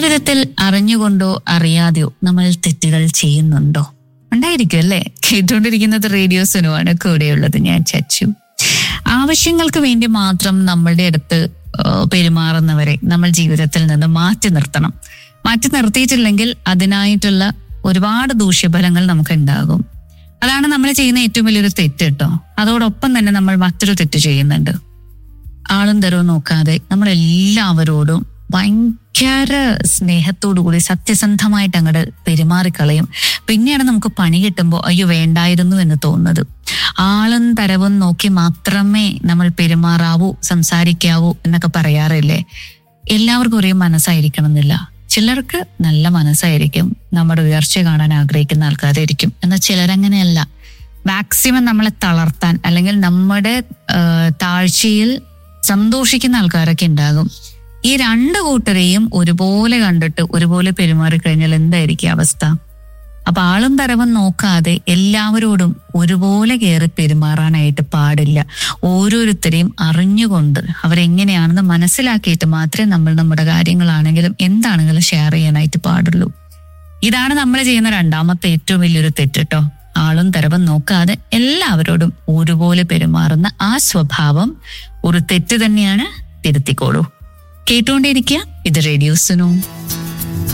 ജീവിതത്തിൽ അറിഞ്ഞുകൊണ്ടോ അറിയാതെയോ നമ്മൾ തെറ്റുകൾ ചെയ്യുന്നുണ്ടോ ഉണ്ടായിരിക്കും അല്ലേ കേട്ടുകൊണ്ടിരിക്കുന്നത് റേഡിയോ സുനുവാണ് കൂടെയുള്ളത് ഞാൻ ചച്ചു ആവശ്യങ്ങൾക്ക് വേണ്ടി മാത്രം നമ്മളുടെ അടുത്ത് ആ, പെരുമാറുന്നവരെ നമ്മൾ ജീവിതത്തിൽ നിന്ന് മാറ്റി നിർത്തണം മാറ്റി നിർത്തിയിട്ടില്ലെങ്കിൽ അതിനായിട്ടുള്ള ഒരുപാട് ദൂഷ്യഫലങ്ങൾ നമുക്ക് ഉണ്ടാകും അതാണ് നമ്മൾ ചെയ്യുന്ന ഏറ്റവും വലിയൊരു തെറ്റ് കേട്ടോ അതോടൊപ്പം തന്നെ നമ്മൾ മറ്റൊരു തെറ്റ് ചെയ്യുന്നുണ്ട് ആളും തരവും നോക്കാതെ നമ്മൾ എല്ലാവരോടും ഭയങ്കര സ്നേഹത്തോടു കൂടി സത്യസന്ധമായിട്ട് അങ്ങോട്ട് പെരുമാറിക്കളയും പിന്നെയാണ് നമുക്ക് പണി കിട്ടുമ്പോൾ അയ്യോ വേണ്ടായിരുന്നു എന്ന് തോന്നുന്നത് ആളും തരവും നോക്കി മാത്രമേ നമ്മൾ പെരുമാറാവൂ സംസാരിക്കാവൂ എന്നൊക്കെ പറയാറില്ലേ എല്ലാവർക്കും ഒരേ മനസ്സായിരിക്കണം എന്നില്ല ചിലർക്ക് നല്ല മനസ്സായിരിക്കും നമ്മുടെ ഉയർച്ച കാണാൻ ആഗ്രഹിക്കുന്ന ആൾക്കാരായിരിക്കും എന്നാൽ ചിലരങ്ങനെയല്ല മാക്സിമം നമ്മളെ തളർത്താൻ അല്ലെങ്കിൽ നമ്മുടെ ആ, താഴ്ചയിൽ സന്തോഷിക്കുന്ന ആൾക്കാരൊക്കെ ഉണ്ടാകും ഈ രണ്ട് കൂട്ടരെയും ഒരുപോലെ കണ്ടിട്ട് ഒരുപോലെ പെരുമാറി കഴിഞ്ഞാൽ എന്തായിരിക്കും അവസ്ഥ അപ്പൊ ആളും തരവും നോക്കാതെ എല്ലാവരോടും ഒരുപോലെ കയറി പെരുമാറാനായിട്ട് പാടില്ല ഓരോരുത്തരെയും അറിഞ്ഞുകൊണ്ട് അവരെങ്ങനെയാണെന്ന് മനസ്സിലാക്കിയിട്ട് മാത്രമേ നമ്മൾ നമ്മുടെ കാര്യങ്ങളാണെങ്കിലും എന്താണെങ്കിലും ഷെയർ ചെയ്യാനായിട്ട് പാടുള്ളൂ ഇതാണ് നമ്മൾ ചെയ്യുന്ന രണ്ടാമത്തെ ഏറ്റവും വലിയൊരു തെറ്റ് കേട്ടോ ആളും തരവും നോക്കാതെ എല്ലാവരോടും ഒരുപോലെ പെരുമാറുന്ന ആ സ്വഭാവം ഒരു തെറ്റ് തന്നെയാണ് തിരുത്തിക്കോളൂ കേട്ടുകൊണ്ടേയിരിക്കുക ഇത് റേഡിയോ സുനു